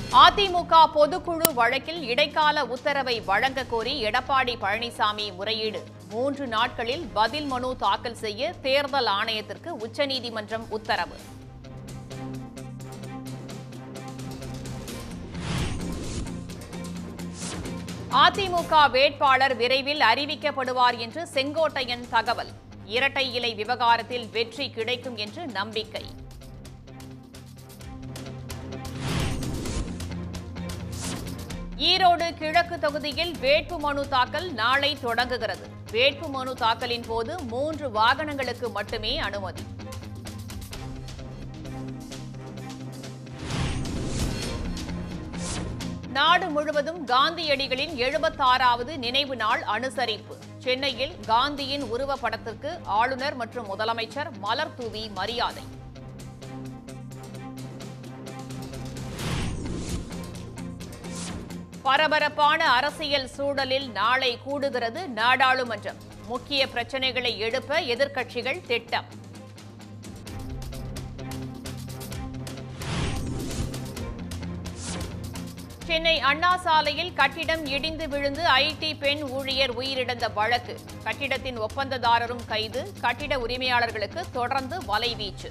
அதிமுக பொதுக்குழு வழக்கில் இடைக்கால உத்தரவை வழங்க கோரி எடப்பாடி பழனிசாமி முறையீடு மூன்று நாட்களில் பதில் மனு தாக்கல் செய்ய தேர்தல் ஆணையத்திற்கு உச்சநீதிமன்றம் உத்தரவு அதிமுக வேட்பாளர் விரைவில் அறிவிக்கப்படுவார் என்று செங்கோட்டையன் தகவல் இரட்டை இலை விவகாரத்தில் வெற்றி கிடைக்கும் என்று நம்பிக்கை ஈரோடு கிழக்கு தொகுதியில் வேட்பு மனு தாக்கல் நாளை தொடங்குகிறது வேட்பு மனு தாக்கலின் போது மூன்று வாகனங்களுக்கு மட்டுமே அனுமதி நாடு முழுவதும் காந்தியடிகளின் எழுபத்தாறாவது நினைவு நாள் அனுசரிப்பு சென்னையில் காந்தியின் உருவப்படத்திற்கு ஆளுநர் மற்றும் முதலமைச்சர் மலர் தூவி மரியாதை பரபரப்பான அரசியல் சூழலில் நாளை கூடுகிறது நாடாளுமன்றம் முக்கிய பிரச்சனைகளை எழுப்ப எதிர்க்கட்சிகள் திட்டம் சென்னை அண்ணா சாலையில் கட்டிடம் இடிந்து விழுந்து ஐடி பெண் ஊழியர் உயிரிழந்த வழக்கு கட்டிடத்தின் ஒப்பந்ததாரரும் கைது கட்டிட உரிமையாளர்களுக்கு தொடர்ந்து வலைவீச்சு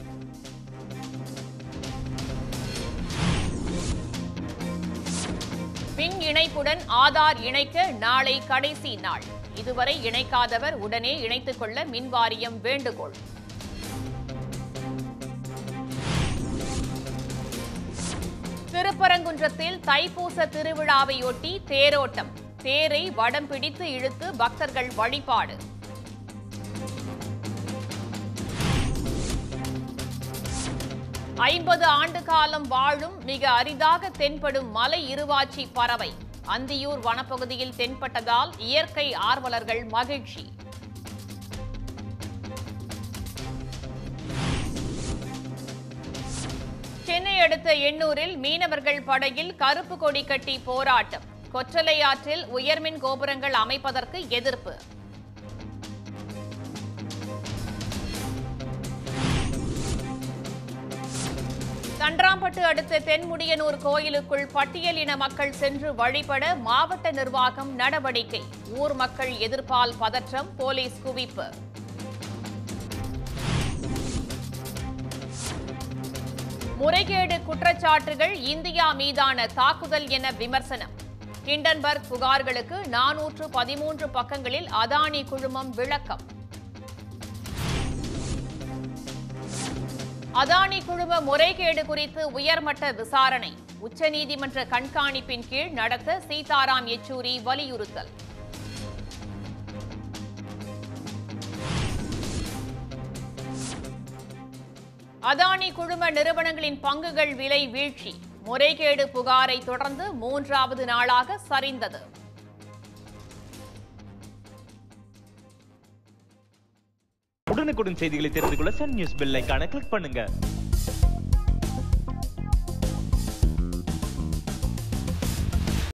மின் இணைப்புடன் ஆதார் இணைக்க நாளை கடைசி நாள் இதுவரை இணைக்காதவர் உடனே இணைத்துக் கொள்ள மின்வாரியம் வேண்டுகோள் திருப்பரங்குன்றத்தில் தைப்பூச திருவிழாவையொட்டி தேரோட்டம் தேரை வடம் பிடித்து இழுத்து பக்தர்கள் வழிபாடு ஐம்பது ஆண்டு காலம் வாழும் மிக அரிதாக தென்படும் மலை இருவாச்சி பறவை அந்தியூர் வனப்பகுதியில் தென்பட்டதால் இயற்கை ஆர்வலர்கள் மகிழ்ச்சி சென்னை அடுத்த எண்ணூரில் மீனவர்கள் படகில் கருப்பு கொடி கட்டி போராட்டம் கொற்றலை ஆற்றில் உயர்மின் கோபுரங்கள் அமைப்பதற்கு எதிர்ப்பு தண்டராம்பட்டு அடுத்த தென்முடியனூர் கோயிலுக்குள் பட்டியலின மக்கள் சென்று வழிபட மாவட்ட நிர்வாகம் நடவடிக்கை ஊர் மக்கள் எதிர்ப்பால் பதற்றம் போலீஸ் குவிப்பு முறைகேடு குற்றச்சாட்டுகள் இந்தியா மீதான தாக்குதல் என விமர்சனம் ஹிண்டன்பர்க் புகார்களுக்கு நானூற்று பதிமூன்று பக்கங்களில் அதானி குழுமம் விளக்கம் அதானி குழும முறைகேடு குறித்து உயர்மட்ட விசாரணை உச்சநீதிமன்ற கண்காணிப்பின் கீழ் நடத்த சீதாராம் யெச்சூரி வலியுறுத்தல் அதானி குழும நிறுவனங்களின் பங்குகள் விலை வீழ்ச்சி முறைகேடு புகாரை தொடர்ந்து மூன்றாவது நாளாக சரிந்தது உடனுக்குடன் செய்திகளை தெரிந்து கொள்ள சன் நியூஸ் பெல் ஐகானை கிளிக் பண்ணுங்க